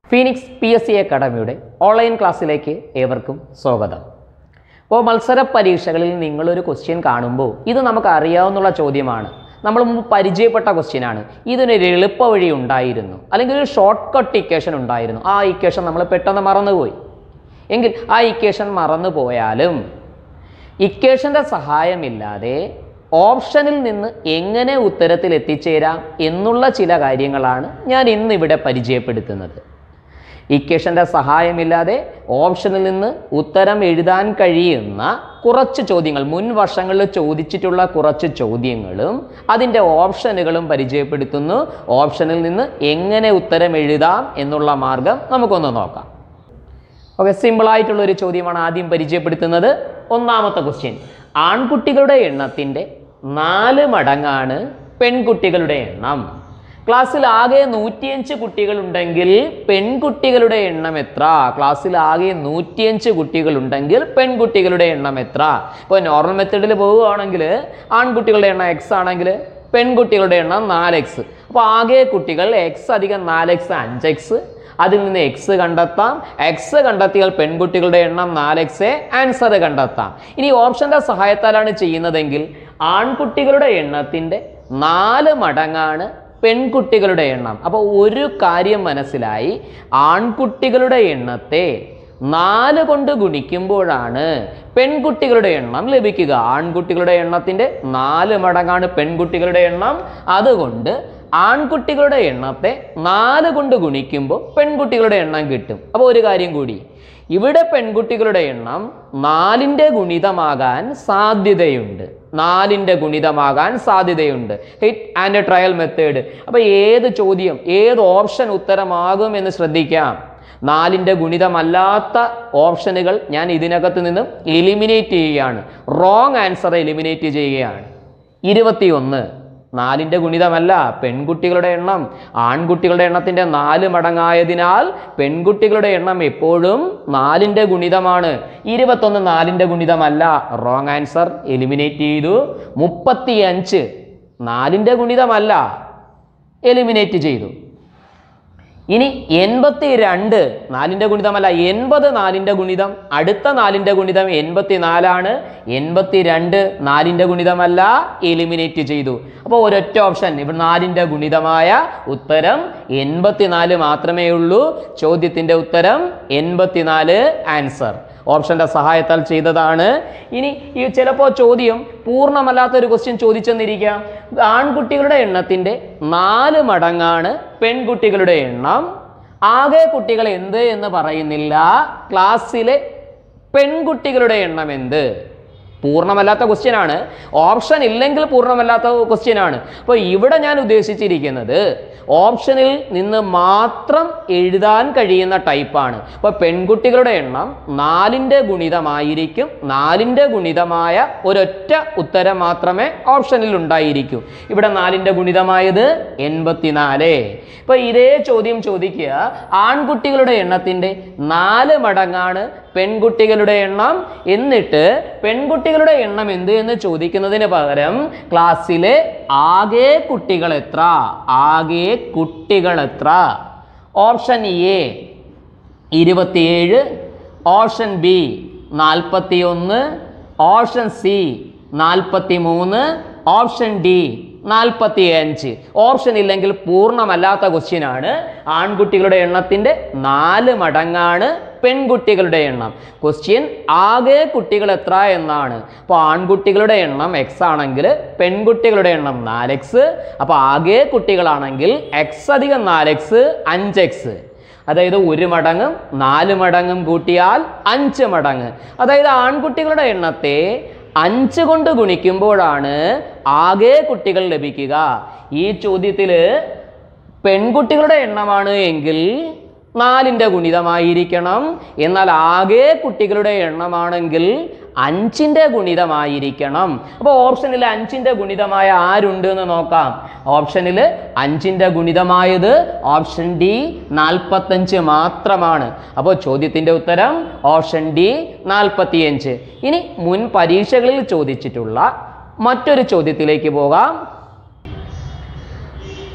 Phoenix P S C അക്കാഡമിയുടെ online ക്ലാസ്സിലേക്ക് ഏവർക്കും സ്വാഗതം അപ്പോൾ മത്സര പരീക്ഷകളിൽ നിങ്ങളൊരു ക്വസ്റ്റ്യൻ കാണുമ്പോൾ ഇത് നമുക്ക് അറിയാവുന്ന ചോദ്യമാണ് നമ്മൾ മുമ്പ് പരിചയപ്പെട്ട ക്വസ്റ്റ്യനാണ് ഇതിനൊരു എളുപ്പ വഴി ഉണ്ടായിരുന്നു അല്ലെങ്കിൽ ഒരു ഷോർട്ട് കട്ട് ഇക്വേഷൻ ഉണ്ടായിരുന്നു ആ ഇക്വേഷൻ നമ്മൾ പെട്ടെന്ന് മറന്നുപോയി എങ്കിൽ ആ ഇക്വേഷൻ മറന്നു പോയാലും ഇക്വേഷൻ്റെ സഹായമില്ലാതെ ഓപ്ഷനിൽ നിന്ന് എങ്ങനെ ഉത്തരത്തിൽ എത്തിച്ചേരാം എന്നുള്ള ചില കാര്യങ്ങളാണ് ഞാൻ ഇന്നിവിടെ പരിചയപ്പെടുത്തുന്നത് ഇക്വേഷൻ്റെ സഹായമില്ലാതെ ഓപ്ഷനിൽ നിന്ന് ഉത്തരം എഴുതാൻ കഴിയുന്ന കുറച്ച് ചോദ്യങ്ങൾ മുൻ വർഷങ്ങളിൽ ചോദിച്ചിട്ടുള്ള കുറച്ച് ചോദ്യങ്ങളും അതിൻ്റെ ഓപ്ഷനുകളും പരിചയപ്പെടുത്തുന്നു ഓപ്ഷനിൽ നിന്ന് എങ്ങനെ ഉത്തരം എഴുതാം എന്നുള്ള മാർഗം നമുക്കൊന്ന് നോക്കാം ഓക്കെ സിമ്പിളായിട്ടുള്ള ഒരു ചോദ്യമാണ് ആദ്യം പരിചയപ്പെടുത്തുന്നത് ഒന്നാമത്തെ ക്വസ്റ്റ്യൻ ആൺകുട്ടികളുടെ എണ്ണത്തിൻ്റെ നാല് മടങ്ങാണ് പെൺകുട്ടികളുടെ എണ്ണം ക്ലാസ്സിൽ ആകെ നൂറ്റിയഞ്ച് കുട്ടികളുണ്ടെങ്കിൽ പെൺകുട്ടികളുടെ എണ്ണം എത്ര ക്ലാസ്സിൽ ആകെ നൂറ്റിയഞ്ച് കുട്ടികളുണ്ടെങ്കിൽ പെൺകുട്ടികളുടെ എണ്ണം എത്ര ഇപ്പോൾ നോർമൽ മെത്തേഡിൽ പോവുകയാണെങ്കിൽ ആൺകുട്ടികളുടെ എണ്ണം എക്സ് ആണെങ്കിൽ പെൺകുട്ടികളുടെ എണ്ണം നാല് എക്സ് അപ്പോൾ ആകെ കുട്ടികൾ എക്സ് അധികം നാല് എക്സ് അഞ്ച് എക്സ് അതിൽ നിന്ന് എക്സ് കണ്ടെത്താം എക്സ് കണ്ടെത്തിയാൽ പെൺകുട്ടികളുടെ എണ്ണം നാല് എക്സ് ആൻസർ കണ്ടെത്താം ഇനി ഓപ്ഷന്റെ സഹായത്താലാണ് ചെയ്യുന്നതെങ്കിൽ ആൺകുട്ടികളുടെ എണ്ണത്തിൻ്റെ നാല് മടങ്ങാണ് പെൺകുട്ടികളുടെ എണ്ണം അപ്പോൾ ഒരു കാര്യം മനസ്സിലായി ആൺകുട്ടികളുടെ എണ്ണത്തെ നാല് കൊണ്ട് ഗുണിക്കുമ്പോഴാണ് പെൺകുട്ടികളുടെ എണ്ണം ലഭിക്കുക ആൺകുട്ടികളുടെ എണ്ണത്തിൻ്റെ നാല് മടങ്ങാണ് പെൺകുട്ടികളുടെ എണ്ണം അതുകൊണ്ട് ആൺകുട്ടികളുടെ എണ്ണത്തെ നാല് കൊണ്ട് ഗുണിക്കുമ്പോൾ പെൺകുട്ടികളുടെ എണ്ണം കിട്ടും അപ്പോൾ ഒരു കാര്യം കൂടി ഇവിടെ പെൺകുട്ടികളുടെ എണ്ണം നാലിൻ്റെ ഗുണിതമാകാൻ സാധ്യതയുണ്ട് നാലിൻ്റെ ഗുണിതമാകാൻ സാധ്യതയുണ്ട് ഹിറ്റ് ആൻഡ് ട്രയൽ മെത്തേഡ് അപ്പോൾ ഏത് ചോദ്യം ഏത് ഓപ്ഷൻ ഉത്തരമാകും എന്ന് ശ്രദ്ധിക്കാം നാലിൻ്റെ ഗുണിതമല്ലാത്ത ഓപ്ഷനുകൾ ഞാൻ ഇതിനകത്ത് നിന്ന് എലിമിനേറ്റ് ചെയ്യുകയാണ് റോങ് ആൻസർ എലിമിനേറ്റ് ചെയ്യുകയാണ് ഇരുപത്തിയൊന്ന് നാലിൻ്റെ ഗുണിതമല്ല പെൺകുട്ടികളുടെ എണ്ണം ആൺകുട്ടികളുടെ എണ്ണത്തിൻ്റെ നാല് മടങ്ങായതിനാൽ പെൺകുട്ടികളുടെ എണ്ണം എപ്പോഴും നാലിൻ്റെ ഗുണിതമാണ് ഇരുപത്തൊന്ന് നാലിൻ്റെ ഗുണിതമല്ല റോങ് ആൻസർ എലിമിനേറ്റ് ചെയ്തു മുപ്പത്തിയഞ്ച് നാലിൻ്റെ ഗുണിതമല്ല എലിമിനേറ്റ് ചെയ്തു ഇനി എൺപത്തി രണ്ട് നാലിൻ്റെ ഗുണിതമല്ല എൺപത് നാലിൻ്റെ ഗുണിതം അടുത്ത നാലിൻ്റെ ഗുണിതം എൺപത്തി നാലാണ് എൺപത്തി രണ്ട് നാലിൻ്റെ ഗുണിതമല്ല എലിമിനേറ്റ് ചെയ്തു അപ്പോൾ ഒരൊറ്റ ഓപ്ഷൻ ഇവിടെ നാലിൻ്റെ ഗുണിതമായ ഉത്തരം എൺപത്തിനാല് മാത്രമേ ഉള്ളൂ ചോദ്യത്തിൻ്റെ ഉത്തരം എൺപത്തിനാല് ആൻസർ ഓപ്ഷൻ്റെ സഹായത്താൽ ചെയ്തതാണ് ഇനി ഈ ചിലപ്പോൾ ചോദ്യം പൂർണ്ണമല്ലാത്ത ഒരു ക്വസ്റ്റ്യൻ ചോദിച്ചെന്നിരിക്കാം ആൺകുട്ടികളുടെ എണ്ണത്തിൻ്റെ നാല് മടങ്ങാണ് പെൺകുട്ടികളുടെ എണ്ണം ആകെ കുട്ടികൾ എന്ത് എന്ന് പറയുന്നില്ല ക്ലാസ്സിലെ പെൺകുട്ടികളുടെ എണ്ണം എന്ത് പൂർണ്ണമല്ലാത്ത ക്വസ്റ്റ്യൻ ആണ് ഓപ്ഷൻ ഇല്ലെങ്കിൽ പൂർണ്ണമല്ലാത്ത ക്വസ്റ്റ്യൻ ആണ് അപ്പോൾ ഇവിടെ ഞാൻ ഉദ്ദേശിച്ചിരിക്കുന്നത് ഓപ്ഷനിൽ നിന്ന് മാത്രം എഴുതാൻ കഴിയുന്ന ടൈപ്പാണ് അപ്പോൾ പെൺകുട്ടികളുടെ എണ്ണം നാലിൻ്റെ ഗുണിതമായിരിക്കും നാലിൻ്റെ ഗുണിതമായ ഒരൊറ്റ ഉത്തരം മാത്രമേ ഓപ്ഷനിൽ ഉണ്ടായിരിക്കൂ ഇവിടെ നാലിൻ്റെ ഗുണിതമായത് എൺപത്തിനാല് ഇപ്പോൾ ഇതേ ചോദ്യം ചോദിക്കുക ആൺകുട്ടികളുടെ എണ്ണത്തിൻ്റെ നാല് മടങ്ങാണ് പെൺകുട്ടികളുടെ എണ്ണം എന്നിട്ട് പെൺകുട്ടികളുടെ എണ്ണം എന്ത് എന്ന് ചോദിക്കുന്നതിന് പകരം ക്ലാസ്സിലെ ആകെ കുട്ടികൾ എത്ര ആകെ കുട്ടികൾ എത്ര ഓപ്ഷൻ എ ഇരുപത്തിയേഴ് ഓപ്ഷൻ ബി നാൽപ്പത്തി ഒന്ന് ഓപ്ഷൻ സി നാൽപ്പത്തി മൂന്ന് ഓപ്ഷൻ ഡി നാൽപ്പത്തി അഞ്ച് ഓപ്ഷൻ ഇല്ലെങ്കിൽ പൂർണ്ണമല്ലാത്ത ക്വസ്റ്റ്യൻ ആണ് ആൺകുട്ടികളുടെ എണ്ണത്തിൻ്റെ നാല് മടങ്ങാണ് പെൺകുട്ടികളുടെ എണ്ണം ക്വസ്റ്റ്യൻ ആകെ കുട്ടികൾ എത്ര എന്നാണ് അപ്പോൾ ആൺകുട്ടികളുടെ എണ്ണം എക്സ് ആണെങ്കിൽ പെൺകുട്ടികളുടെ എണ്ണം നാല് എക്സ് അപ്പോൾ ആകെ കുട്ടികളാണെങ്കിൽ എക്സ് അധികം നാല് എക്സ് അഞ്ച് എക്സ് അതായത് ഒരു മടങ്ങും നാല് മടങ്ങും കൂട്ടിയാൽ അഞ്ച് മടങ്ങ് അതായത് ആൺകുട്ടികളുടെ എണ്ണത്തെ അഞ്ച് കൊണ്ട് ഗുണിക്കുമ്പോഴാണ് ആകെ കുട്ടികൾ ലഭിക്കുക ഈ ചോദ്യത്തിൽ പെൺകുട്ടികളുടെ എണ്ണമാണ് എങ്കിൽ നാലിൻ്റെ ഗുണിതമായിരിക്കണം എന്നാൽ ആകെ കുട്ടികളുടെ എണ്ണമാണെങ്കിൽ അഞ്ചിൻ്റെ ഗുണിതമായിരിക്കണം അപ്പോൾ ഓപ്ഷനിൽ അഞ്ചിൻ്റെ ഗുണിതമായ ആരുണ്ട് എന്ന് നോക്കാം ഓപ്ഷനിൽ അഞ്ചിൻ്റെ ഗുണിതമായത് ഓപ്ഷൻ ഡി നാൽപ്പത്തഞ്ച് മാത്രമാണ് അപ്പോൾ ചോദ്യത്തിൻ്റെ ഉത്തരം ഓപ്ഷൻ ഡി നാൽപ്പത്തിയഞ്ച് ഇനി മുൻ പരീക്ഷകളിൽ ചോദിച്ചിട്ടുള്ള മറ്റൊരു ചോദ്യത്തിലേക്ക് പോകാം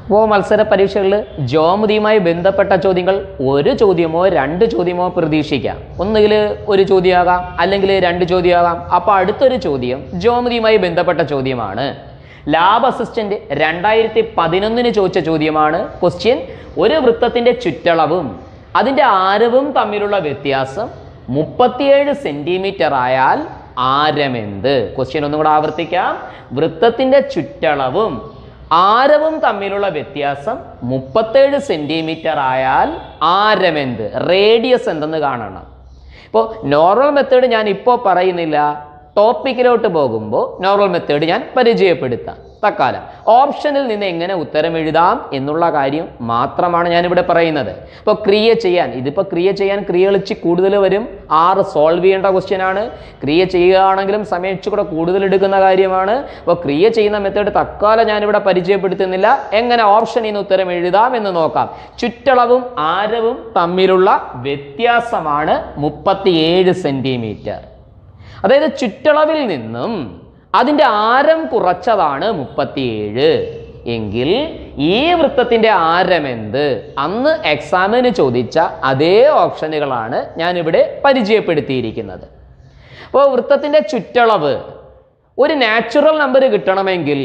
അപ്പോൾ മത്സര പരീക്ഷകളിൽ ജോമതിയുമായി ബന്ധപ്പെട്ട ചോദ്യങ്ങൾ ഒരു ചോദ്യമോ രണ്ട് ചോദ്യമോ പ്രതീക്ഷിക്കാം ഒന്നുകിൽ ഒരു ചോദ്യമാകാം അല്ലെങ്കിൽ രണ്ട് ചോദ്യമാകാം അപ്പോൾ അടുത്തൊരു ചോദ്യം ജോമതിയുമായി ബന്ധപ്പെട്ട ചോദ്യമാണ് ലാബ് അസിസ്റ്റന്റ് രണ്ടായിരത്തി പതിനൊന്നിന് ചോദിച്ച ചോദ്യമാണ് ക്വസ്റ്റ്യൻ ഒരു വൃത്തത്തിന്റെ ചുറ്റളവും അതിൻ്റെ ആരവും തമ്മിലുള്ള വ്യത്യാസം മുപ്പത്തിയേഴ് സെന്റിമീറ്റർ ആയാൽ ആരമെന്ത് ക്വസ്റ്റ്യൻ ഒന്നും കൂടെ ആവർത്തിക്കാം വൃത്തത്തിന്റെ ചുറ്റളവും ആരവും തമ്മിലുള്ള വ്യത്യാസം മുപ്പത്തേഴ് സെന്റിമീറ്റർ ആയാൽ ആരമെന്ത് റേഡിയസ് എന്തെന്ന് കാണണം ഇപ്പോൾ നോർമൽ മെത്തേഡ് ഞാൻ ഇപ്പോൾ പറയുന്നില്ല ടോപ്പിക്കിലോട്ട് പോകുമ്പോൾ നോർമൽ മെത്തേഡ് ഞാൻ പരിചയപ്പെടുത്താം തക്കാലം ഓപ്ഷനിൽ നിന്ന് എങ്ങനെ ഉത്തരം എഴുതാം എന്നുള്ള കാര്യം മാത്രമാണ് ഞാനിവിടെ പറയുന്നത് ഇപ്പോൾ ക്രിയ ചെയ്യാൻ ഇതിപ്പോൾ ക്രിയ ചെയ്യാൻ ക്രിയകൾ ഇച്ചിരി കൂടുതൽ വരും ആറ് സോൾവ് ചെയ്യേണ്ട ക്വസ്റ്റ്യൻ ആണ് ക്രിയ ചെയ്യുകയാണെങ്കിലും സമയം ഇച്ചിരി കൂടെ കൂടുതൽ എടുക്കുന്ന കാര്യമാണ് അപ്പോൾ ക്രിയ ചെയ്യുന്ന മെത്തേഡ് തക്കാലം ഞാനിവിടെ പരിചയപ്പെടുത്തുന്നില്ല എങ്ങനെ ഓപ്ഷനിൽ നിന്ന് ഉത്തരം എഴുതാം എന്ന് നോക്കാം ചുറ്റളവും ആരവും തമ്മിലുള്ള വ്യത്യാസമാണ് മുപ്പത്തിയേഴ് സെൻറ്റിമീറ്റർ അതായത് ചുറ്റളവിൽ നിന്നും അതിൻ്റെ ആരം കുറച്ചതാണ് മുപ്പത്തിയേഴ് എങ്കിൽ ഈ വൃത്തത്തിൻ്റെ ആരം എന്ത് അന്ന് എക്സാമിന് ചോദിച്ച അതേ ഓപ്ഷനുകളാണ് ഞാനിവിടെ പരിചയപ്പെടുത്തിയിരിക്കുന്നത് അപ്പോൾ വൃത്തത്തിൻ്റെ ചുറ്റളവ് ഒരു നാച്ചുറൽ നമ്പർ കിട്ടണമെങ്കിൽ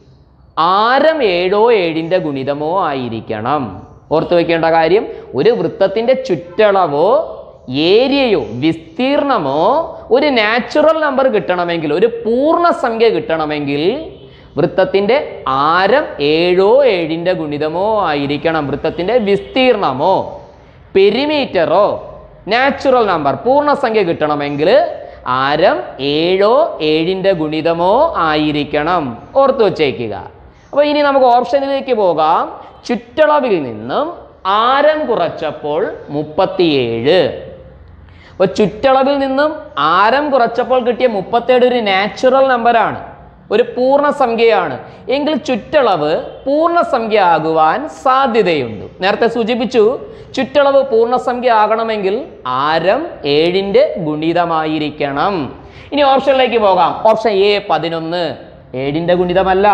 ആരം ഏഴോ ഏഴിൻ്റെ ഗുണിതമോ ആയിരിക്കണം ഓർത്തു വെക്കേണ്ട കാര്യം ഒരു വൃത്തത്തിൻ്റെ ചുറ്റളവോ ഏരിയയോ വിസ്തീർണമോ ഒരു നാച്ചുറൽ നമ്പർ കിട്ടണമെങ്കിൽ ഒരു പൂർണ്ണസംഖ്യ കിട്ടണമെങ്കിൽ വൃത്തത്തിൻ്റെ ആരം ഏഴോ ഏഴിൻ്റെ ഗുണിതമോ ആയിരിക്കണം വൃത്തത്തിൻ്റെ വിസ്തീർണമോ പെരിമീറ്ററോ നാച്ചുറൽ നമ്പർ പൂർണ്ണസംഖ്യ കിട്ടണമെങ്കിൽ ആരം ഏഴോ ഏഴിൻ്റെ ഗുണിതമോ ആയിരിക്കണം ഓർത്തു വച്ചേക്കുക അപ്പോൾ ഇനി നമുക്ക് ഓപ്ഷനിലേക്ക് പോകാം ചുറ്റളവിൽ നിന്നും ആരം കുറച്ചപ്പോൾ മുപ്പത്തിയേഴ് അപ്പോൾ ചുറ്റളവിൽ നിന്നും ആരം കുറച്ചപ്പോൾ കിട്ടിയ മുപ്പത്തേഴ് ഒരു നാച്ചുറൽ നമ്പറാണ് ഒരു പൂർണ്ണസംഖ്യയാണ് എങ്കിൽ ചുറ്റളവ് പൂർണ്ണസംഖ്യ ആകുവാൻ സാധ്യതയുണ്ട് നേരത്തെ സൂചിപ്പിച്ചു ചുറ്റളവ് പൂർണ്ണസംഖ്യ ആകണമെങ്കിൽ ആരം ഏഴിൻ്റെ ഗുണിതമായിരിക്കണം ഇനി ഓപ്ഷനിലേക്ക് പോകാം ഓപ്ഷൻ എ പതിനൊന്ന് ഏഴിൻ്റെ ഗുണിതമല്ല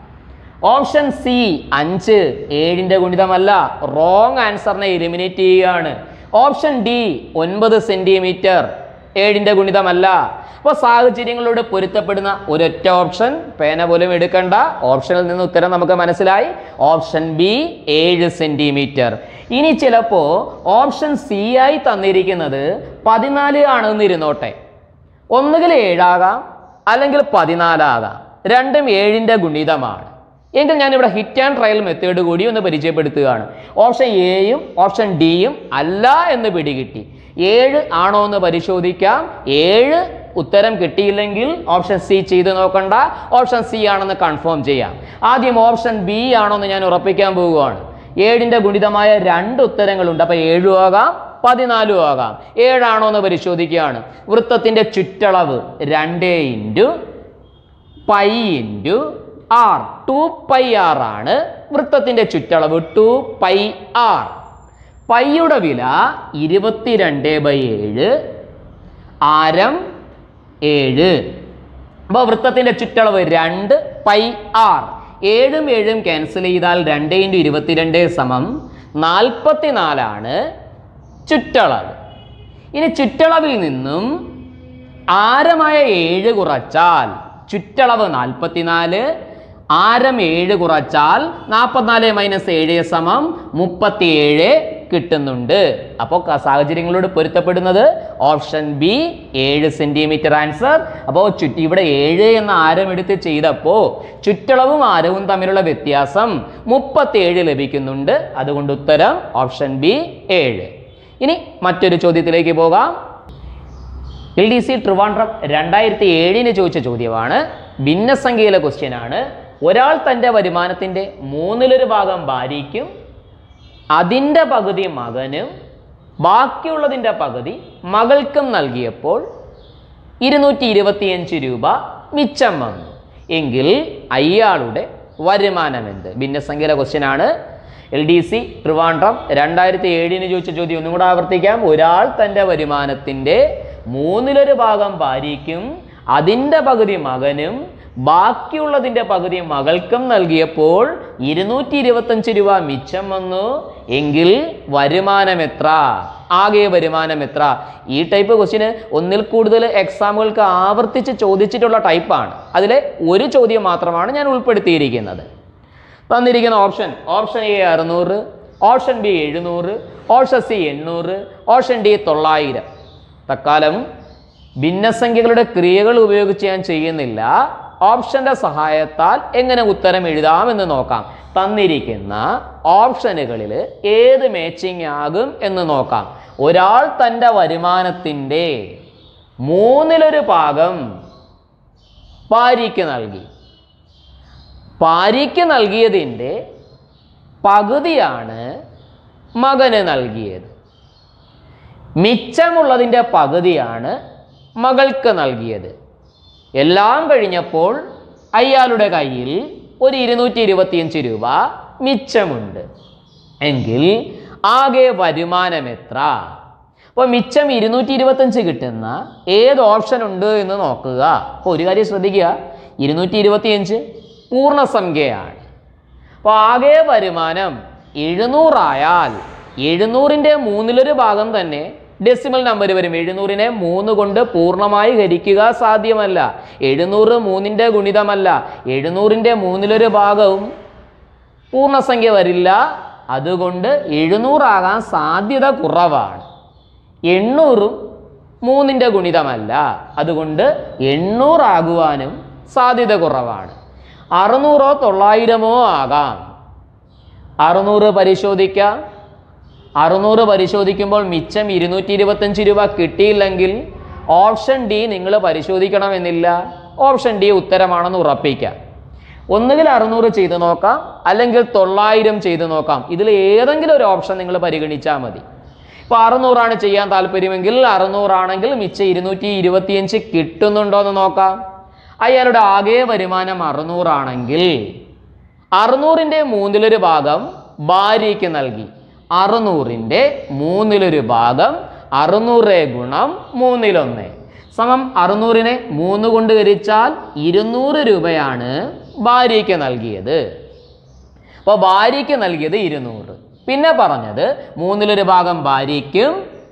ഓപ്ഷൻ സി അഞ്ച് ഏഴിൻ്റെ ഗുണിതമല്ല റോങ് ആൻസറിനെ എലിമിനേറ്റ് ചെയ്യുകയാണ് ഓപ്ഷൻ ഡി ഒൻപത് സെൻറ്റിമീറ്റർ ഏഴിൻ്റെ ഗുണിതമല്ല അപ്പോൾ സാഹചര്യങ്ങളോട് പൊരുത്തപ്പെടുന്ന ഒരൊറ്റ ഓപ്ഷൻ പേന പോലും എടുക്കണ്ട ഓപ്ഷനിൽ നിന്ന് ഉത്തരം നമുക്ക് മനസ്സിലായി ഓപ്ഷൻ ബി ഏഴ് സെൻറ്റിമീറ്റർ ഇനി ചിലപ്പോൾ ഓപ്ഷൻ സി ആയി തന്നിരിക്കുന്നത് പതിനാല് ആണെന്നിരുന്നോട്ടെ ഒന്നുകിൽ ഏഴാകാം അല്ലെങ്കിൽ പതിനാലാകാം രണ്ടും ഏഴിൻ്റെ ഗുണിതമാണ് എങ്കിൽ ഞാനിവിടെ ഹിറ്റ് ആൻഡ് ട്രയൽ മെത്തേഡ് കൂടി ഒന്ന് പരിചയപ്പെടുത്തുകയാണ് ഓപ്ഷൻ എയും ഓപ്ഷൻ ഡിയും അല്ല എന്ന് പിടികിട്ടി ഏഴ് ആണോ എന്ന് പരിശോധിക്കാം ഏഴ് ഉത്തരം കിട്ടിയില്ലെങ്കിൽ ഓപ്ഷൻ സി ചെയ്ത് നോക്കണ്ട ഓപ്ഷൻ സി ആണെന്ന് കൺഫേം ചെയ്യാം ആദ്യം ഓപ്ഷൻ ബി ആണോ എന്ന് ഞാൻ ഉറപ്പിക്കാൻ പോവുകയാണ് ഏഴിൻ്റെ ഗുണിതമായ രണ്ട് ഉത്തരങ്ങളുണ്ട് അപ്പോൾ ഏഴും ആകാം പതിനാലും ആകാം ഏഴാണോ എന്ന് പരിശോധിക്കുകയാണ് വൃത്തത്തിൻ്റെ ചുറ്റളവ് രണ്ട് into pi into R two pi R ആണ് വൃത്തത്തിൻ്റെ ചുറ്റളവ് ടു പൈ ആർ പൈയുടെ വില ഇരുപത്തിരണ്ട് ബൈ ഏഴ് ആരം ഏഴ് അപ്പോൾ വൃത്തത്തിൻ്റെ ചുറ്റളവ് രണ്ട് പൈ ആർ ഏഴും ഏഴും ക്യാൻസൽ ചെയ്താൽ രണ്ട് ഇൻറ്റു ഇരുപത്തിരണ്ട് സമം നാൽപ്പത്തി നാലാണ് ചുറ്റളവ് ഇനി ചുറ്റളവിൽ നിന്നും ആരമായ ഏഴ് കുറച്ചാൽ ചുറ്റളവ് നാൽപ്പത്തിനാല് ആരം ഏഴ് കുറച്ചാൽ നാൽപ്പത്തിനാല് മൈനസ് ഏഴ് സമം മുപ്പത്തിയേഴ് കിട്ടുന്നുണ്ട് അപ്പോൾ ക- സാഹചര്യങ്ങളോട് പൊരുത്തപ്പെടുന്നത് ഓപ്ഷൻ ബി ഏഴ് സെൻറ്റിമീറ്റർ ആൻസർ അപ്പോൾ ചുറ്റി ഇവിടെ ഏഴ് എന്ന ആരം എടുത്ത് ചെയ്തപ്പോൾ ചുറ്റളവും ആരവും തമ്മിലുള്ള വ്യത്യാസം മുപ്പത്തിയേഴ് ലഭിക്കുന്നുണ്ട് അതുകൊണ്ട് ഉത്തരം ഓപ്ഷൻ ബി ഏഴ് ഇനി മറ്റൊരു ചോദ്യത്തിലേക്ക് പോകാം എൽ ഡി സി ട്രിവാൻഡ്രം രണ്ടായിരത്തി ഏഴിന് ചോദിച്ച ചോദ്യമാണ് ഭിന്നസംഖ്യയിലെ ക്വസ്റ്റ്യൻ ആണ് ഒരാൾ തൻ്റെ വരുമാനത്തിൻ്റെ മൂന്നിലൊരു ഭാഗം ഭാര്യയ്ക്കും അതിൻ്റെ പകുതി മകനും ബാക്കിയുള്ളതിൻ്റെ പകുതി മകൾക്കും നൽകിയപ്പോൾ ഇരുന്നൂറ്റി ഇരുപത്തിയഞ്ച് രൂപ മിച്ചം വന്നു എങ്കിൽ അയാളുടെ വരുമാനം എന്ത് ഭിന്നസംഖ്യയിലെ ക്വസ്റ്റ്യൻ ആണ് എൽ ഡി സി ട്രിവാൻഡ്രം രണ്ടായിരത്തി ഏഴിന് ചോദിച്ച ചോദ്യം ഒന്നും കൂടെ ആവർത്തിക്കാം ഒരാൾ തൻ്റെ വരുമാനത്തിൻ്റെ മൂന്നിലൊരു ഭാഗം ഭാര്യയ്ക്കും അതിൻ്റെ പകുതി മകനും ബാക്കിയുള്ളതിൻ്റെ പകുതി മകൾക്കും നൽകിയപ്പോൾ ഇരുന്നൂറ്റി ഇരുപത്തഞ്ച് രൂപ മിച്ചം വന്നു എങ്കിൽ വരുമാനം എത്ര ആകെ വരുമാനം എത്ര ഈ ടൈപ്പ് ക്വസ്റ്റിന് ഒന്നിൽ കൂടുതൽ എക്സാമുകൾക്ക് ആവർത്തിച്ച് ചോദിച്ചിട്ടുള്ള ടൈപ്പാണ് അതിലെ ഒരു ചോദ്യം മാത്രമാണ് ഞാൻ ഉൾപ്പെടുത്തിയിരിക്കുന്നത് തന്നിരിക്കുന്ന ഓപ്ഷൻ ഓപ്ഷൻ എ അറുന്നൂറ് ഓപ്ഷൻ ബി എഴുന്നൂറ് ഓപ്ഷൻ സി എണ്ണൂറ് ഓപ്ഷൻ ഡി തൊള്ളായിരം തക്കാലം ഭിന്നസംഖ്യകളുടെ ക്രിയകൾ ഉപയോഗിച്ച് ഞാൻ ചെയ്യുന്നില്ല ഓപ്ഷന്റെ സഹായത്താൽ എങ്ങനെ ഉത്തരം എഴുതാമെന്ന് നോക്കാം തന്നിരിക്കുന്ന ഓപ്ഷനുകളിൽ ഏത് മാച്ചിങ് ആകും എന്ന് നോക്കാം ഒരാൾ തൻ്റെ വരുമാനത്തിൻ്റെ മൂന്നിലൊരു ഭാഗം ഭാര്യയ്ക്ക് നൽകി ഭാര്യയ്ക്ക് നൽകിയതിൻ്റെ പകുതിയാണ് മകന് നൽകിയത് മിച്ചമുള്ളതിൻ്റെ പകുതിയാണ് മകൾക്ക് നൽകിയത് എല്ലാം കഴിഞ്ഞപ്പോൾ അയാളുടെ കയ്യിൽ ഒരു ഇരുന്നൂറ്റി ഇരുപത്തിയഞ്ച് രൂപ മിച്ചമുണ്ട് എങ്കിൽ ആകെ വരുമാനം എത്ര അപ്പോൾ മിച്ചം ഇരുന്നൂറ്റി ഇരുപത്തഞ്ച് കിട്ടുന്ന ഏത് ഓപ്ഷൻ ഉണ്ട് എന്ന് നോക്കുക അപ്പോൾ ഒരു കാര്യം ശ്രദ്ധിക്കുക ഇരുന്നൂറ്റി ഇരുപത്തിയഞ്ച് പൂർണ്ണസംഖ്യയാണ് അപ്പോൾ ആകെ വരുമാനം എഴുന്നൂറായാൽ എഴുന്നൂറിൻ്റെ മൂന്നിലൊരു ഭാഗം തന്നെ ഡെസിമൽ നമ്പർ വരും എഴുന്നൂറിനെ മൂന്ന് കൊണ്ട് പൂർണ്ണമായി ഹരിക്കുക സാധ്യമല്ല എഴുന്നൂറ് മൂന്നിൻ്റെ ഗുണിതമല്ല എഴുന്നൂറിൻ്റെ മൂന്നിലൊരു ഭാഗവും പൂർണ്ണസംഖ്യ വരില്ല അതുകൊണ്ട് എഴുന്നൂറാകാൻ സാധ്യത കുറവാണ് എണ്ണൂറും മൂന്നിൻ്റെ ഗുണിതമല്ല അതുകൊണ്ട് എണ്ണൂറാകുവാനും സാധ്യത കുറവാണ് അറുന്നൂറോ തൊള്ളായിരമോ ആകാം അറുന്നൂറ് പരിശോധിക്കാം അറുന്നൂറ് പരിശോധിക്കുമ്പോൾ മിച്ചം ഇരുന്നൂറ്റി ഇരുപത്തഞ്ച് രൂപ കിട്ടിയില്ലെങ്കിൽ ഓപ്ഷൻ ഡി നിങ്ങൾ പരിശോധിക്കണമെന്നില്ല ഓപ്ഷൻ ഡി ഉത്തരമാണെന്ന് ഉറപ്പിക്കാം ഒന്നുകിൽ അറുന്നൂറ് ചെയ്ത് നോക്കാം അല്ലെങ്കിൽ തൊള്ളായിരം ചെയ്ത് നോക്കാം ഇതിൽ ഏതെങ്കിലും ഒരു ഓപ്ഷൻ നിങ്ങൾ പരിഗണിച്ചാൽ മതി ഇപ്പോൾ അറുന്നൂറാണ് ചെയ്യാൻ താല്പര്യമെങ്കിൽ അറുന്നൂറാണെങ്കിൽ മിച്ചം ഇരുന്നൂറ്റി ഇരുപത്തിയഞ്ച് കിട്ടുന്നുണ്ടോ എന്ന് നോക്കാം അയാളുടെ ആകെ വരുമാനം അറുന്നൂറാണെങ്കിൽ അറുന്നൂറിൻ്റെ മൂന്നിലൊരു ഭാഗം ഭാര്യയ്ക്ക് നൽകി അറുന്നൂറിൻ്റെ മൂന്നിലൊരു ഭാഗം അറുന്നൂറ് ഗുണം മൂന്നിലൊന്ന് സമം അറുന്നൂറിനെ മൂന്ന് കൊണ്ട് ഹരിച്ചാൽ ഇരുന്നൂറ് രൂപയാണ് ഭാര്യയ്ക്ക് നൽകിയത് അപ്പോൾ ഭാര്യയ്ക്ക് നൽകിയത് ഇരുന്നൂറ് പിന്നെ പറഞ്ഞത് മൂന്നിലൊരു ഭാഗം ഭാര്യയ്ക്കും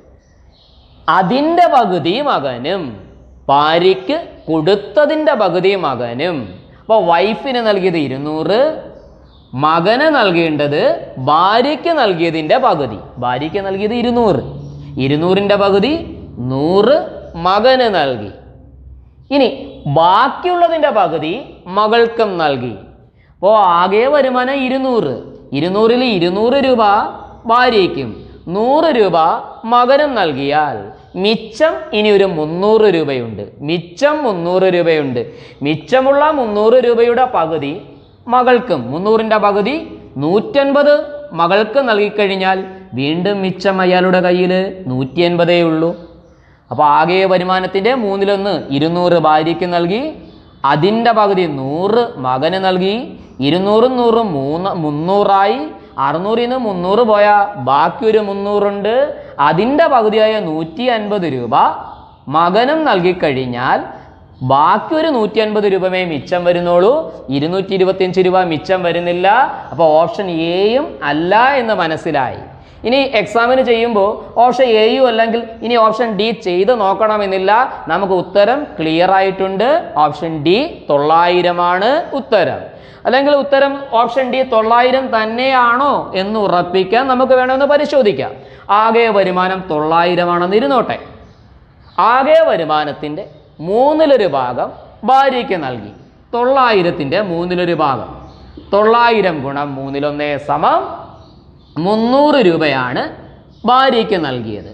അതിൻ്റെ പകുതി മകനും ഭാര്യയ്ക്ക് കൊടുത്തതിൻ്റെ പകുതി മകനും അപ്പോൾ വൈഫിന് നൽകിയത് ഇരുന്നൂറ് മകന് നൽകേണ്ടത് ഭാര്യയ്ക്ക് നൽകിയതിൻ്റെ പകുതി ഭാര്യയ്ക്ക് നൽകിയത് ഇരുന്നൂറ് ഇരുന്നൂറിൻ്റെ പകുതി നൂറ് മകന് നൽകി ഇനി ബാക്കിയുള്ളതിൻ്റെ പകുതി മകൾക്കും നൽകി അപ്പോൾ ആകെ വരുമാനം ഇരുന്നൂറ് ഇരുന്നൂറിൽ ഇരുന്നൂറ് രൂപ ഭാര്യയ്ക്കും നൂറ് രൂപ മകനും നൽകിയാൽ മിച്ചം ഇനി ഒരു മുന്നൂറ് രൂപയുണ്ട് മിച്ചം മുന്നൂറ് രൂപയുണ്ട് മിച്ചമുള്ള മുന്നൂറ് രൂപയുടെ പകുതി മകൾക്കും മുന്നൂറിൻ്റെ പകുതി നൂറ്റൻപത് മകൾക്ക് നൽകിക്കഴിഞ്ഞാൽ വീണ്ടും മിച്ചം അയാളുടെ കയ്യിൽ നൂറ്റി അൻപതേ ഉള്ളൂ അപ്പോൾ ആകെ വരുമാനത്തിൻ്റെ മൂന്നിലൊന്ന് ഇരുന്നൂറ് ഭാര്യയ്ക്ക് നൽകി അതിൻ്റെ പകുതി നൂറ് മകന് നൽകി ഇരുന്നൂറും നൂറും മൂന്ന് മുന്നൂറായി അറുന്നൂറിൽ നിന്ന് മുന്നൂറ് പോയാൽ ബാക്കി ഒരു മുന്നൂറുണ്ട് അതിൻ്റെ പകുതിയായ നൂറ്റി അൻപത് രൂപ മകനും നൽകിക്കഴിഞ്ഞാൽ ബാക്കി ഒരു നൂറ്റി അൻപത് രൂപമേ മിച്ചം വരുന്നുള്ളൂ ഇരുന്നൂറ്റി ഇരുപത്തിയഞ്ച് രൂപ മിച്ചം വരുന്നില്ല അപ്പോൾ ഓപ്ഷൻ എയും അല്ല എന്ന് മനസ്സിലായി ഇനി എക്സാമിന് ചെയ്യുമ്പോൾ ഓപ്ഷൻ എയും അല്ലെങ്കിൽ ഇനി ഓപ്ഷൻ ഡി ചെയ്ത് നോക്കണമെന്നില്ല നമുക്ക് ഉത്തരം ക്ലിയർ ആയിട്ടുണ്ട് ഓപ്ഷൻ ഡി തൊള്ളായിരമാണ് ഉത്തരം അല്ലെങ്കിൽ ഉത്തരം ഓപ്ഷൻ ഡി തൊള്ളായിരം തന്നെയാണോ എന്ന് ഉറപ്പിക്കാൻ നമുക്ക് വേണമെന്ന് പരിശോധിക്കാം ആകെ വരുമാനം തൊള്ളായിരമാണെന്ന് ഇരുന്നോട്ടെ ആകെ വരുമാനത്തിൻ്റെ മൂന്നിലൊരു ഭാഗം ഭാര്യയ്ക്ക് നൽകി തൊള്ളായിരത്തിൻ്റെ മൂന്നിലൊരു ഭാഗം തൊള്ളായിരം ഗുണം മൂന്നിലൊന്നേ സമം മുന്നൂറ് രൂപയാണ് ഭാര്യയ്ക്ക് നൽകിയത്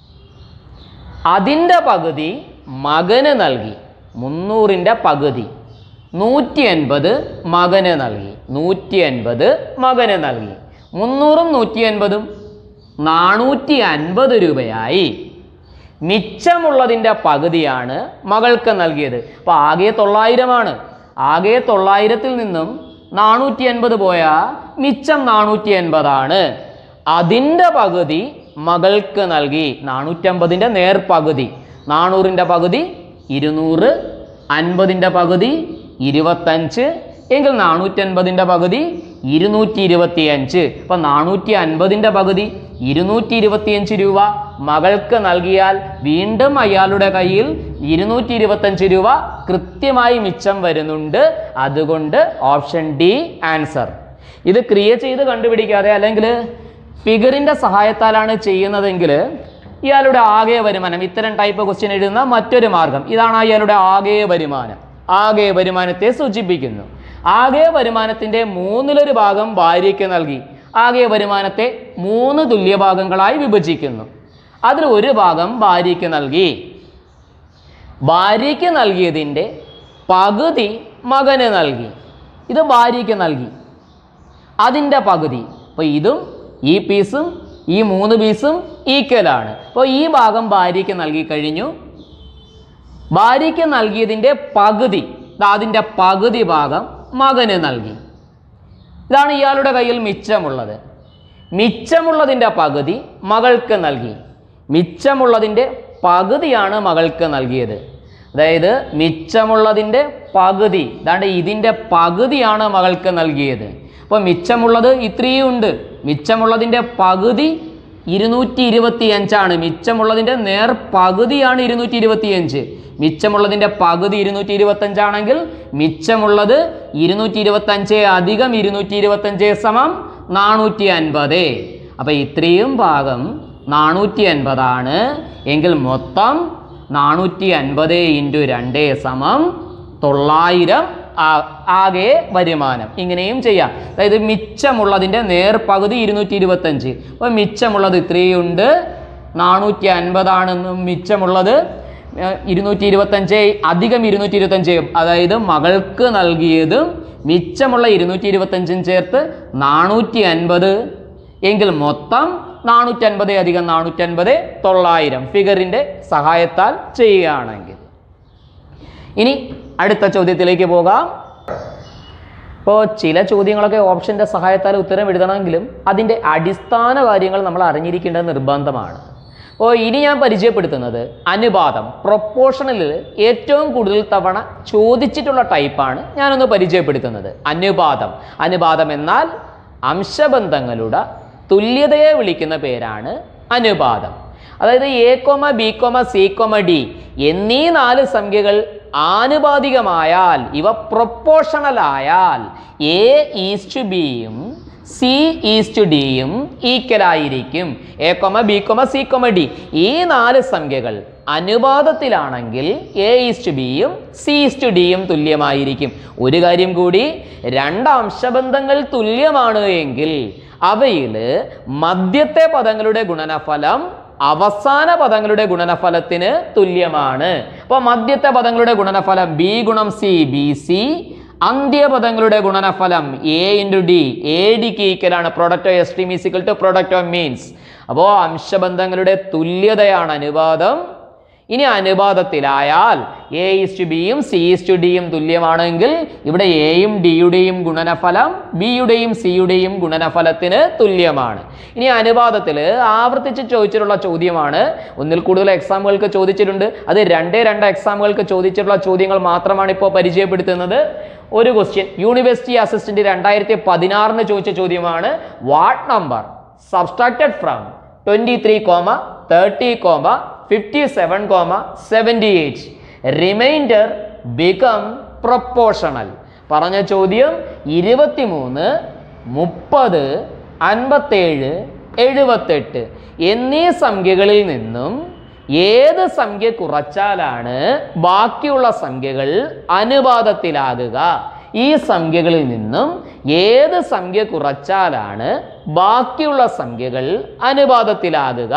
അതിൻ്റെ പകുതി മകന് നൽകി മുന്നൂറിൻ്റെ പകുതി നൂറ്റി അൻപത് മകന് നൽകി നൂറ്റി അൻപത് മകന് നൽകി മുന്നൂറും നൂറ്റി അൻപതും നാനൂറ്റി അൻപത് രൂപയായി മിച്ചമുള്ളതിൻ്റെ പകുതിയാണ് മകൾക്ക് നൽകിയത് അപ്പോൾ ആകെ തൊള്ളായിരമാണ് ആകെ തൊള്ളായിരത്തിൽ നിന്നും നാനൂറ്റി അൻപത് പോയാൽ മിച്ചം നാനൂറ്റി അൻപതാണ് അതിൻ്റെ പകുതി മകൾക്ക് നൽകി നാനൂറ്റമ്പതിൻ്റെ നേർപകുതി നാനൂറിൻ്റെ പകുതി ഇരുന്നൂറ് അൻപതിൻ്റെ പകുതി ഇരുപത്തഞ്ച് എങ്കിൽ നാനൂറ്റി അൻപതിൻ്റെ പകുതി ഇരുന്നൂറ്റി ഇരുപത്തി അഞ്ച് അപ്പം നാനൂറ്റി അൻപതിൻ്റെ പകുതി ഇരുന്നൂറ്റി ഇരുപത്തിയഞ്ച് രൂപ മകൾക്ക് നൽകിയാൽ വീണ്ടും അയാളുടെ കയ്യിൽ ഇരുന്നൂറ്റി ഇരുപത്തഞ്ച് രൂപ കൃത്യമായി മിച്ചം വരുന്നുണ്ട് അതുകൊണ്ട് ഓപ്ഷൻ ഡി ആൻസർ ഇത് ക്രിയ ചെയ്ത് കണ്ടുപിടിക്കാതെ അല്ലെങ്കിൽ ഫിഗറിൻ്റെ സഹായത്താലാണ് ചെയ്യുന്നതെങ്കിൽ ഇയാളുടെ ആകെ വരുമാനം ഇത്തരം ടൈപ്പ് ക്വസ്റ്റ്യൻ എഴുതുന്ന മറ്റൊരു മാർഗം ഇതാണ് അയാളുടെ ആകെ വരുമാനം ആകെ വരുമാനത്തെ സൂചിപ്പിക്കുന്നു ആകെ വരുമാനത്തിൻ്റെ മൂന്നിലൊരു ഭാഗം ഭാര്യയ്ക്ക് നൽകി ആകെ വരുമാനത്തെ മൂന്ന് തുല്യഭാഗങ്ങളായി വിഭജിക്കുന്നു അതിൽ ഒരു ഭാഗം ഭാര്യയ്ക്ക് നൽകി ഭാര്യയ്ക്ക് നൽകിയതിൻ്റെ പകുതി മകന് നൽകി ഇത് ഭാര്യയ്ക്ക് നൽകി അതിൻ്റെ പകുതി അപ്പോൾ ഇതും ഈ പീസും ഈ മൂന്ന് പീസും ഈക്വലാണ് അപ്പോൾ ഈ ഭാഗം ഭാര്യയ്ക്ക് നൽകി കഴിഞ്ഞു ഭാര്യയ്ക്ക് നൽകിയതിൻ്റെ പകുതി ദാ അതിൻ്റെ പകുതി ഭാഗം മകന് നൽകി ഇതാണ് ഇയാളുടെ കയ്യിൽ മിച്ചമുള്ളത് മിച്ചമുള്ളതിൻ്റെ പകുതി മകൾക്ക് നൽകി മിച്ചമുള്ളതിൻ്റെ പകുതിയാണ് മകൾക്ക് നൽകിയത് അതായത് മിച്ചമുള്ളതിൻ്റെ പകുതി അതാണ്ട് ഇതിൻ്റെ പകുതിയാണ് മകൾക്ക് നൽകിയത് അപ്പോൾ മിച്ചമുള്ളത് ഇത്രയും ഉണ്ട് മിച്ചമുള്ളതിൻ്റെ പകുതി ഇരുന്നൂറ്റി ഇരുപത്തി അഞ്ചാണ് മിച്ചമുള്ളതിൻ്റെ നേർ പകുതിയാണ് ഇരുന്നൂറ്റി ഇരുപത്തി അഞ്ച് മിച്ചമുള്ളതിൻ്റെ പകുതി ഇരുന്നൂറ്റി ഇരുപത്തഞ്ചാണെങ്കിൽ മിച്ചമുള്ളത് ഇരുന്നൂറ്റി ഇരുപത്തഞ്ച് അധികം ഇരുന്നൂറ്റി ഇരുപത്തഞ്ച് സമം നാനൂറ്റി അൻപത് അപ്പം ഇത്രയും ഭാഗം നാനൂറ്റി അൻപതാണ് എങ്കിൽ മൊത്തം നാനൂറ്റി അൻപത് ഇൻറ്റു രണ്ട് സമം തൊള്ളായിരം ആ- ആകെ വരുമാനം ഇങ്ങനെയും ചെയ്യാം അതായത് മിച്ചമുള്ളതിൻ്റെ നേർപകുതി ഇരുന്നൂറ്റി ഇരുപത്തഞ്ച് അപ്പോൾ മിച്ചമുള്ളത് ഇത്രയുണ്ട് നാനൂറ്റി അൻപതാണെന്നും മിച്ചമുള്ളത് ഏഹ്, ഇരുന്നൂറ്റി ഇരുപത്തഞ്ച് അധികം ഇരുന്നൂറ്റി ഇരുപത്തഞ്ച് അതായത് മകൾക്ക് നൽകിയതും മിച്ചമുള്ള ഇരുന്നൂറ്റി ഇരുപത്തഞ്ചും ചേർത്ത് നാനൂറ്റി അൻപത് എങ്കിൽ മൊത്തം നാനൂറ്റി അൻപത് അധികം നാനൂറ്റി അൻപത് തൊള്ളായിരം ഫിഗറിൻ്റെ സഹായത്താൽ ചെയ്യുകയാണെങ്കിൽ ഇനി അടുത്ത ചോദ്യത്തിലേക്ക് പോകാം ഇപ്പോൾ ചില ചോദ്യങ്ങളൊക്കെ ഓപ്ഷൻ്റെ സഹായത്താൽ ഉത്തരം എഴുതണമെങ്കിലും അതിൻ്റെ അടിസ്ഥാന കാര്യങ്ങൾ നമ്മൾ അറിഞ്ഞിരിക്കേണ്ടത് നിർബന്ധമാണ് അപ്പോൾ ഇനി ഞാൻ പരിചയപ്പെടുത്തുന്നത് അനുപാതം പ്രൊപ്പോർഷണലിൽ ഏറ്റവും കൂടുതൽ തവണ ചോദിച്ചിട്ടുള്ള ടൈപ്പാണ് ഞാനൊന്ന് പരിചയപ്പെടുത്തുന്നത് അനുപാതം അനുപാതം എന്നാൽ അംശബന്ധങ്ങളുടെ തുല്യതയെ വിളിക്കുന്ന പേരാണ് അനുപാതം അതായത് A comma B comma C comma D എന്നീ നാല് സംഖ്യകൾ ആനുപാതികമായാൽ ഇവ പ്രൊപ്പോർഷണൽ ആയാൽ എ ഈസ്റ്റ് ബിയും സി ഈസ്റ്റ് ഡിയും ഈക്വൽ ആയിരിക്കും A comma B comma C comma D ഈ നാല് സംഖ്യകൾ അനുപാതത്തിലാണെങ്കിൽ എ ഈസ്റ്റ് ബിയും സി ഈസ്റ്റ് ഡിയും തുല്യമായിരിക്കും ഒരു കാര്യം കൂടി രണ്ട് അംശബന്ധങ്ങൾ തുല്യമാണ് എങ്കിൽ അവയിൽ മധ്യത്തെ പദങ്ങളുടെ ഗുണനഫലം അവസാന പദങ്ങളുടെ ഗുണനഫലത്തിന് തുല്യമാണ് അപ്പോൾ മധ്യത്തെ പദങ്ങളുടെ ഗുണനഫലം ബി ഗുണം സി ബി സി അന്ത്യപദങ്ങളുടെ ഗുണനഫലം എ ഇൻറ്റു ഡി എ ഡിക്ക് ഈക്വലാണ് product of extremes is equal to product of means അപ്പോൾ അംശബന്ധങ്ങളുടെ തുല്യതയാണ് അനുപാതം ഇനി അനുപാതത്തിലായാൽ എ ഈസ് ടു ബിയും സി ഈസ് ടു ഡിയും തുല്യമാണെങ്കിൽ ഇവിടെ എയും ഡിയുടെയും ഗുണനഫലം ബിയുടെയും സിയുടെയും ഗുണനഫലത്തിന് തുല്യമാണ് ഇനി അനുപാതത്തിൽ ആവർത്തിച്ച് ചോദിച്ചിട്ടുള്ള ചോദ്യമാണ് ഒന്നിൽ കൂടുതൽ എക്സാമുകൾക്ക് ചോദിച്ചിട്ടുണ്ട് അത് രണ്ടേ രണ്ട് എക്സാമുകൾക്ക് ചോദിച്ചിട്ടുള്ള ചോദ്യങ്ങൾ മാത്രമാണ് ഇപ്പോൾ പരിചയപ്പെടുത്തുന്നത് ഒരു ക്വസ്റ്റ്യൻ യൂണിവേഴ്സിറ്റി അസിസ്റ്റന്റ് രണ്ടായിരത്തി പതിനാറിന് ചോദിച്ച ചോദ്യമാണ് what number subtracted from twenty three comma thirty comma fifty seven comma seventy eight remainder become proportional പറഞ്ഞ ചോദ്യം ഇരുപത്തിമൂന്ന് മുപ്പത് അൻപത്തേഴ് എഴുപത്തെട്ട് എന്നീ സംഖ്യകളിൽ നിന്നും ഏത് സംഖ്യ കുറച്ചാലാണ് ബാക്കിയുള്ള സംഖ്യകൾ അനുപാതത്തിലാകുക ഈ സംഖ്യകളിൽ നിന്നും ഏത് സംഖ്യ കുറച്ചാലാണ് ബാക്കിയുള്ള സംഖ്യകൾ അനുപാതത്തിലാകുക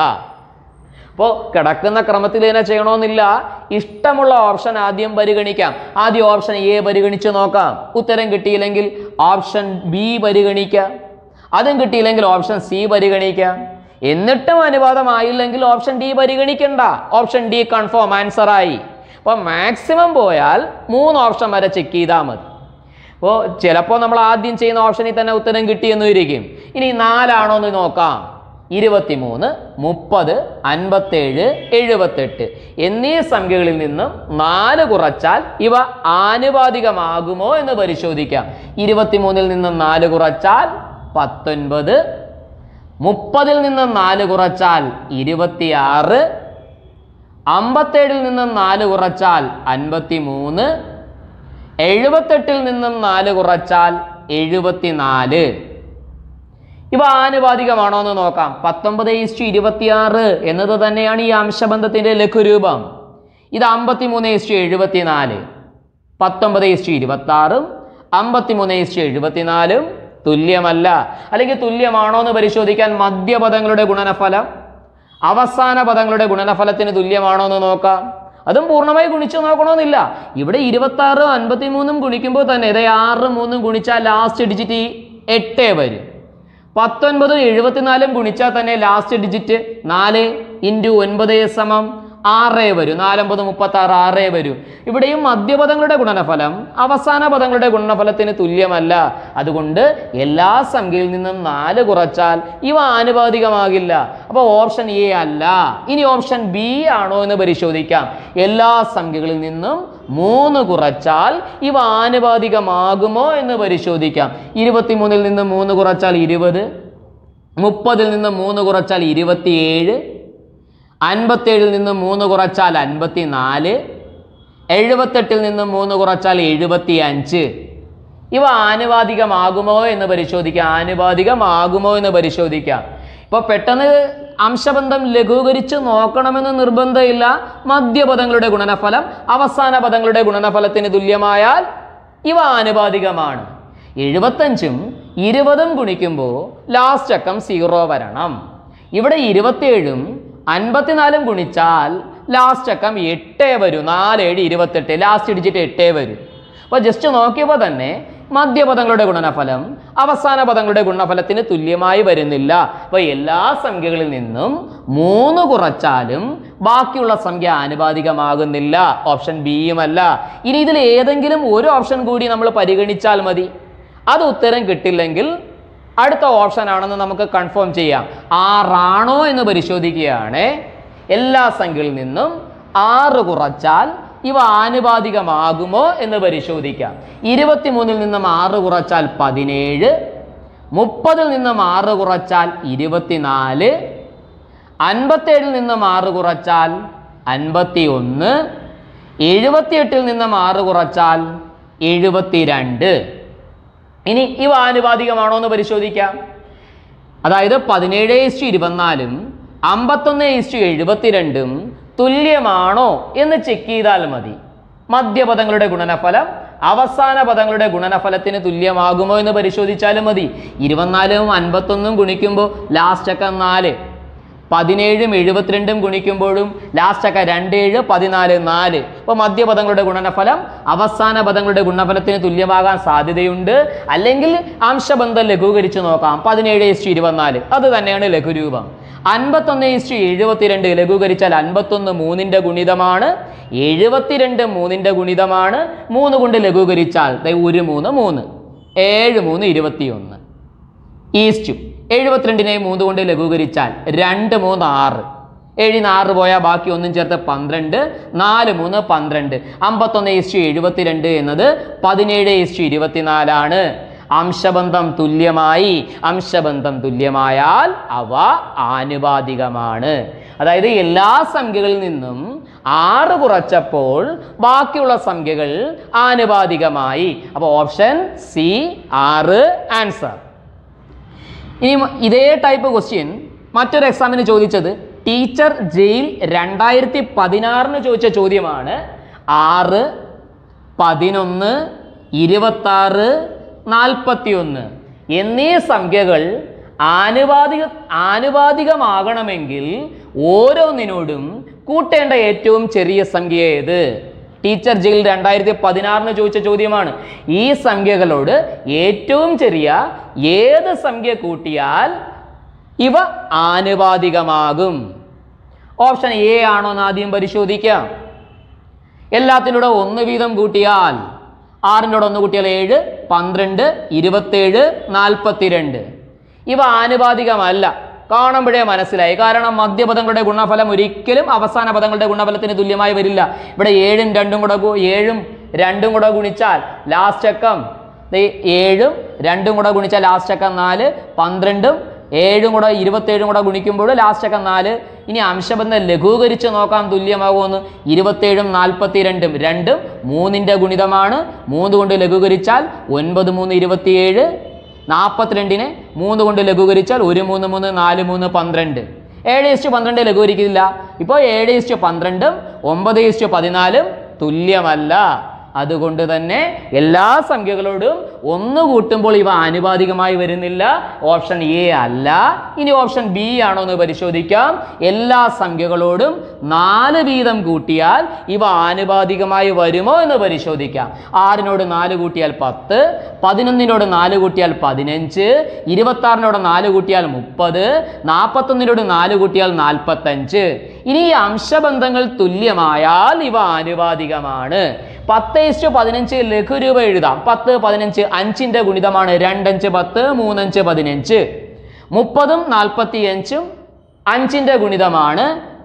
അപ്പോൾ കിടക്കുന്ന ക്രമത്തിൽ തന്നെ ചെയ്യണമെന്നില്ല ഇഷ്ടമുള്ള ഓപ്ഷൻ ആദ്യം പരിഗണിക്കാം ആദ്യം ഓപ്ഷൻ എ പരിഗണിച്ച് നോക്കാം ഉത്തരം കിട്ടിയില്ലെങ്കിൽ ഓപ്ഷൻ ബി പരിഗണിക്കാം അതും കിട്ടിയില്ലെങ്കിൽ ഓപ്ഷൻ സി പരിഗണിക്കാം എന്നിട്ടും അനുവാദമായില്ലെങ്കിൽ ഓപ്ഷൻ ഡി പരിഗണിക്കണ്ട ഓപ്ഷൻ ഡി കൺഫേം ആൻസറായി അപ്പോൾ മാക്സിമം പോയാൽ മൂന്ന് ഓപ്ഷൻ വരെ ചെക്ക് ചെയ്താൽ മതി അപ്പോൾ ചിലപ്പോൾ നമ്മൾ ആദ്യം ചെയ്യുന്ന ഓപ്ഷനിൽ തന്നെ ഉത്തരം കിട്ടിയെന്ന് ഇരിക്കും ഇനി നാലാണോ എന്ന് നോക്കാം ഇരുപത്തിമൂന്ന് മുപ്പത് അൻപത്തേഴ് എഴുപത്തെട്ട് എന്നീ സംഖ്യകളിൽ നിന്നും നാല് കുറച്ചാൽ ഇവ ആനുപാതികമാകുമോ എന്ന് പരിശോധിക്കാം ഇരുപത്തിമൂന്നിൽ നിന്നും നാല് കുറച്ചാൽ പത്തൊൻപത് മുപ്പതിൽ നിന്നും നാല് കുറച്ചാൽ ഇരുപത്തിയാറ് അമ്പത്തേഴിൽ നിന്നും നാല് കുറച്ചാൽ അൻപത്തി മൂന്ന് എഴുപത്തെട്ടിൽ നിന്നും നാല് കുറച്ചാൽ എഴുപത്തിനാല് ഇവ ആനുപാതികമാണോ എന്ന് നോക്കാം പത്തൊമ്പത് ഈസ്റ്റു ഇരുപത്തിയാറ് എന്നത് തന്നെയാണ് ഈ അംശബന്ധത്തിന്റെ ലഘുരൂപം ഇത് അമ്പത്തി മൂന്ന് ഈസ്റ്റു എഴുപത്തിനാല് പത്തൊമ്പത് ഈസ്റ്റു ഇരുപത്തി ആറും അമ്പത്തി മൂന്ന് ഈസ്റ്റു എഴുപത്തിനാലും തുല്യമല്ല അല്ലെങ്കിൽ തുല്യമാണോ എന്ന് പരിശോധിക്കാൻ മധ്യപദങ്ങളുടെ ഗുണനഫലം അവസാന പദങ്ങളുടെ ഗുണനഫലത്തിന് തുല്യമാണോ എന്ന് നോക്കാം അതും പൂർണ്ണമായി ഗുണിച്ച് നോക്കണമെന്നില്ല ഇവിടെ ഇരുപത്തി ആറ് അൻപത്തി മൂന്നും ഗുണിക്കുമ്പോൾ തന്നെ ഇതേ ആറ് മൂന്നും ഗുണിച്ചാൽ ലാസ്റ്റ് ഡിജിറ്റ് ഈ എട്ടേ വരും പത്തൊൻപതും എഴുപത്തിനാലും ഗുണിച്ചാൽ തന്നെ ലാസ്റ്റ് ഡിജിറ്റ് നാല് ഇൻറ്റു ഒൻപത് സമം ആറേ വരും നാലമ്പത് മുപ്പത്തി ആറ് ആറേ വരും ഇവിടെയും മധ്യപദങ്ങളുടെ ഗുണനഫലം അവസാന പദങ്ങളുടെ ഗുണനഫലത്തിന് തുല്യമല്ല അതുകൊണ്ട് എല്ലാ സംഖ്യയിൽ നിന്നും നാല് കുറച്ചാൽ ഇവ ആനുപാതികമാകില്ല അപ്പോൾ ഓപ്ഷൻ എ അല്ല ഇനി ഓപ്ഷൻ ബി ആണോ എന്ന് പരിശോധിക്കാം എല്ലാ സംഖ്യകളിൽ നിന്നും മൂന്ന് കുറച്ചാൽ ഇവ ആനുപാതികമാകുമോ എന്ന് പരിശോധിക്കാം ഇരുപത്തിമൂന്നിൽ നിന്ന് മൂന്ന് കുറച്ചാൽ ഇരുപത് മുപ്പതിൽ നിന്ന് മൂന്ന് കുറച്ചാൽ ഇരുപത്തിയേഴ് അൻപത്തേഴിൽ നിന്ന് മൂന്ന് കുറച്ചാൽ അൻപത്തി നാല് എഴുപത്തെട്ടിൽ നിന്ന് മൂന്ന് കുറച്ചാൽ എഴുപത്തി അഞ്ച് ഇവ ആനുപാതികമാകുമോ എന്ന് പരിശോധിക്കാം ആനുപാതികമാകുമോ എന്ന് പരിശോധിക്കാം ഇപ്പോൾ പെട്ടെന്ന് അംശബന്ധം ലഘൂകരിച്ച് നോക്കണമെന്ന് നിർബന്ധമില്ല മധ്യപദങ്ങളുടെ ഗുണനഫലം അവസാന പദങ്ങളുടെ ഗുണനഫലത്തിന് തുല്യമായാൽ ഇവ ആനുപാതികമാണ് എഴുപത്തഞ്ചും ഇരുപതും ഗുണിക്കുമ്പോൾ ലാസ്റ്റ് അക്കം സീറോ വരണം ഇവിടെ ഇരുപത്തിയേഴും അൻപത്തിനാലും ഗുണിച്ചാൽ ലാസ്റ്റ് അക്കം എട്ടേ വരൂ നാലേഴ് ഇരുപത്തെട്ട് ലാസ്റ്റ് ഡിജിറ്റ് എട്ടേ വരൂ അപ്പോൾ ജസ്റ്റ് നോക്കിയപ്പോൾ തന്നെ മധ്യപദങ്ങളുടെ ഗുണനഫലം അവസാന പദങ്ങളുടെ ഗുണനഫലത്തിന് തുല്യമായി വരുന്നില്ല അപ്പോൾ എല്ലാ സംഖ്യകളിൽ നിന്നും മൂന്ന് കുറച്ചാലും ബാക്കിയുള്ള സംഖ്യ ആനുപാതികമാകുന്നില്ല ഓപ്ഷൻ ബിയുമല്ല ഇനി ഇതിൽ ഏതെങ്കിലും ഒരു ഓപ്ഷൻ കൂടി നമ്മൾ പരിഗണിച്ചാൽ മതി അത് ഉത്തരം കിട്ടില്ലെങ്കിൽ അടുത്ത ഓപ്ഷൻ ആണെന്ന് നമുക്ക് കൺഫേം ചെയ്യാം ആറാണോ എന്ന് പരിശോധിക്കുകയാണ് എല്ലാ സംഖ്യകളിൽ നിന്നും ആറ് കുറച്ചാൽ ഇവ ആനുപാതികമാകുമോ എന്ന് പരിശോധിക്കാം ഇരുപത്തിമൂന്നിൽ നിന്നും ആറ് കുറച്ചാൽ പതിനേഴ് മുപ്പതിൽ നിന്നും ആറ് കുറച്ചാൽ ഇരുപത്തിനാല് അൻപത്തേഴിൽ നിന്നും ആറ് കുറച്ചാൽ അൻപത്തി ഒന്ന് എഴുപത്തിയെട്ടിൽ നിന്നും ആറ് കുറച്ചാൽ എഴുപത്തിരണ്ട് ഇനി ഇവ ആനുപാതികമാണോ എന്ന് പരിശോധിക്കാം അതായത് പതിനേഴ് ഇസ്റ്റു ഇരുപത്തിനാലും അമ്പത്തൊന്ന് ഇസ്റ്റു എഴുപത്തിരണ്ടും തുല്യമാണോ എന്ന് ചെക്ക് ചെയ്താൽ മതി മധ്യപദങ്ങളുടെ ഗുണനഫലം അവസാന പദങ്ങളുടെ ഗുണനഫലത്തിന് തുല്യമാകുമോ എന്ന് പരിശോധിച്ചാലും മതി ഇരുപത്തിനാലും അൻപത്തൊന്നും ഗുണിക്കുമ്പോൾ ലാസ്റ്റ് ഒക്കെ നാല് പതിനേഴും എഴുപത്തിരണ്ടും ഗുണിക്കുമ്പോഴും ലാസ്റ്റ് ഒക്കെ രണ്ട് ഏഴ് പതിനാല് നാല് അപ്പോൾ മധ്യപദങ്ങളുടെ ഗുണനഫലം അവസാന പദങ്ങളുടെ ഗുണനഫലത്തിന് തുല്യമാകാൻ സാധ്യതയുണ്ട് അല്ലെങ്കിൽ അംശബന്ധം ലഘൂകരിച്ച് നോക്കാം പതിനേഴ് ഇസ്റ്റു ഇരുപത്തിനാല് അത് തന്നെയാണ് ലഘുരൂപം അൻപത്തൊന്ന് ഇസ്റ്റു എഴുപത്തിരണ്ട് ലഘൂകരിച്ചാൽ അൻപത്തൊന്ന് മൂന്നിൻ്റെ ഗുണിതമാണ് എഴുപത്തിരണ്ട് മൂന്നിൻ്റെ ഗുണിതമാണ് മൂന്ന് കൊണ്ട് ലഘൂകരിച്ചാൽ ദേ ഒരു മൂന്ന് മൂന്ന് ഏഴ് മൂന്ന് ഇരുപത്തിയൊന്ന് ഈസ്റ്റു എഴുപത്തിരണ്ടിനെ മൂന്ന് കൊണ്ട് ലഘൂകരിച്ചാൽ രണ്ട് മൂന്ന് ആറ് ഏഴിന് ആറ് പോയാൽ ബാക്കി ഒന്നും ചേർത്ത് പന്ത്രണ്ട് നാല് മൂന്ന് പന്ത്രണ്ട് അമ്പത്തൊന്ന് ഈസ്റ്റു എഴുപത്തിരണ്ട് എന്നത് പതിനേഴ് ഈസ്റ്റു ഇരുപത്തിനാലാണ് അംശബന്ധം തുല്യമായി അംശബന്ധം തുല്യമായാൽ അവ ആനുപാതികമാണ് അതായത് എല്ലാ സംഖ്യകളിൽ നിന്നും ആറ് കുറച്ചപ്പോൾ ബാക്കിയുള്ള സംഖ്യകൾ ആനുപാതികമായി അപ്പോൾ ഓപ്ഷൻ സി ആറ് ആൻസർ ഇനി മ- ഇതേ ടൈപ്പ് ക്വസ്റ്റ്യൻ മറ്റൊരു എക്സാമിന് ചോദിച്ചത് ടീച്ചർ ജയിൽ രണ്ടായിരത്തി പതിനാറിന് ചോദിച്ച ചോദ്യമാണ് ആറ് പതിനൊന്ന് ഇരുപത്താറ് നാൽപ്പത്തിയൊന്ന് എന്നീ സംഖ്യകൾ ആനുപാതിക ആനുപാതികമാകണമെങ്കിൽ ഓരോന്നിനോടും കൂട്ടേണ്ട ഏറ്റവും ചെറിയ സംഖ്യ ഏത് ടീച്ചർ ജയിൽ രണ്ടായിരത്തി പതിനാറിന് ചോദിച്ച ചോദ്യമാണ് ഈ സംഖ്യകളോട് ഏറ്റവും ചെറിയ ഏത് സംഖ്യ കൂട്ടിയാൽ ഇവ ആനുപാതികമാകും ഓപ്ഷൻ എ ആണോ എന്ന് ആദ്യം പരിശോധിക്കാം എല്ലാത്തിലൂടെ ഒന്ന് വീതം കൂട്ടിയാൽ ആറിൻ്റെ ഒന്ന് കൂട്ടിയാൽ ഏഴ് പന്ത്രണ്ട് ഇരുപത്തേഴ് നാൽപ്പത്തിരണ്ട് ഇവ ആനുപാതികമല്ല കാണുമ്പോഴേ മനസ്സിലായി കാരണം മധ്യപദങ്ങളുടെ ഗുണഫലം ഒരിക്കലും അവസാന പദങ്ങളുടെ ഗുണഫലത്തിന് തുല്യമായി വരില്ല ഇവിടെ ഏഴും രണ്ടും കൂടെ ഗു- ഏഴും രണ്ടും കൂടെ ഗുണിച്ചാൽ ലാസ്റ്റ് അക്കം ദേ ഏഴും രണ്ടും കൂടെ ഗുണിച്ചാൽ ലാസ്റ്റ് അക്കം നാല് പന്ത്രണ്ടും ഏഴും കൂടെ ഇരുപത്തേഴും കൂടെ ഗുണിക്കുമ്പോൾ ലാസ്റ്റ് അക്കം നാല് ഇനി അംശബന്ധം ലഘൂകരിച്ച് നോക്കാൻ തുല്യമാകുമെന്ന് ഇരുപത്തേഴും നാൽപ്പത്തിരണ്ടും രണ്ടും മൂന്നിൻ്റെ ഗുണിതമാണ് മൂന്ന് കൊണ്ട് ലഘൂകരിച്ചാൽ ഒൻപത് മൂന്ന് ഇരുപത്തിയേഴ് നാൽപ്പത്തിരണ്ടിനെ മൂന്ന് കൊണ്ട് ലഘൂകരിച്ചാൽ ഒരു മൂന്ന് മൂന്ന് നാല് മൂന്ന് പന്ത്രണ്ട് ഏഴ് ഇസ്റ്റു പന്ത്രണ്ട് ലഘൂകരിക്കില്ല ഇപ്പോൾ ഏഴ് ഇസ്റ്റു പന്ത്രണ്ടും ഒമ്പത് ഇസ്റ്റു പതിനാലും തുല്യമല്ല അതുകൊണ്ട് തന്നെ എല്ലാ സംഖ്യകളോടും ഒന്ന് കൂട്ടുമ്പോൾ ഇവ ആനുപാതികമായി വരുന്നില്ല ഓപ്ഷൻ എ അല്ല ഇനി ഓപ്ഷൻ ബി ആണോ എന്ന് പരിശോധിക്കാം എല്ലാ സംഖ്യകളോടും നാല് വീതം കൂട്ടിയാൽ ഇവ ആനുപാതികമായി വരുമോ എന്ന് പരിശോധിക്കാം ആറിനോട് നാല് കൂട്ടിയാൽ പത്ത് പതിനൊന്നിനോട് നാല് കൂട്ടിയാൽ പതിനഞ്ച് ഇരുപത്താറിനോട് നാല് കൂട്ടിയാൽ മുപ്പത് നാൽപ്പത്തൊന്നിനോട് നാല് കൂട്ടിയാൽ നാൽപ്പത്തഞ്ച് ഇനി ഈ അംശബന്ധങ്ങൾ തുല്യമായാൽ ഇവ ആനുപാതികമാണ് പത്ത് ഇസ്റ്റു പതിനഞ്ച് ലഘുരൂപ എഴുതാം പത്ത് പതിനഞ്ച് അഞ്ചിൻ്റെ ഗുണിതമാണ് രണ്ടഞ്ച് പത്ത് മൂന്നഞ്ച് പതിനഞ്ച് മുപ്പതും നാൽപ്പത്തി അഞ്ചും അഞ്ചിൻ്റെ ഗുണിതമാണ്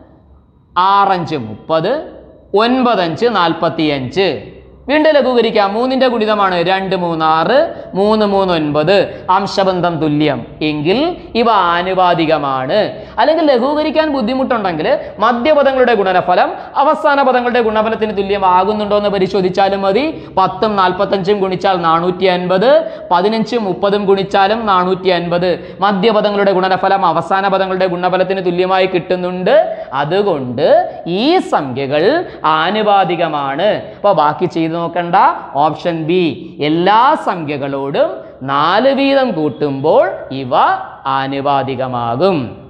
ആറഞ്ച് മുപ്പത് ഒൻപതഞ്ച് നാൽപ്പത്തി അഞ്ച് വീണ്ടും ലഘൂകരിക്കാം മൂന്നിന്റെ ഗുണിതമാണ് രണ്ട് മൂന്ന് ആറ് മൂന്ന് മൂന്ന് ഒൻപത് അംശബന്ധം തുല്യം എങ്കിൽ ഇവ ആനുപാതികമാണ് അല്ലെങ്കിൽ ലഘൂകരിക്കാൻ ബുദ്ധിമുട്ടുണ്ടെങ്കിൽ മധ്യപദങ്ങളുടെ ഗുണനഫലം അവസാന പദങ്ങളുടെ ഗുണഫലത്തിന് തുല്യമാകുന്നുണ്ടോ എന്ന് പരിശോധിച്ചാലും മതി പത്തും നാൽപ്പത്തഞ്ചും ഗുണിച്ചാൽ നാനൂറ്റി അൻപത് പതിനഞ്ചും മുപ്പതും ഗുണിച്ചാലും നാനൂറ്റി അൻപത് മധ്യപദങ്ങളുടെ ഗുണനഫലം അവസാന പദങ്ങളുടെ ഗുണഫലത്തിന് തുല്യമായി കിട്ടുന്നുണ്ട് അതുകൊണ്ട് ഈ സംഖ്യകൾ ആനുപാതികമാണ് അപ്പോൾ ബാക്കി ചെയ്തു നോക്കണ്ട ഓപ്ഷൻ ബി എല്ലാ സംഖ്യകളോടും നാല് വീതം കൂട്ടുമ്പോൾ ഇവ ആനുപാതികമാകും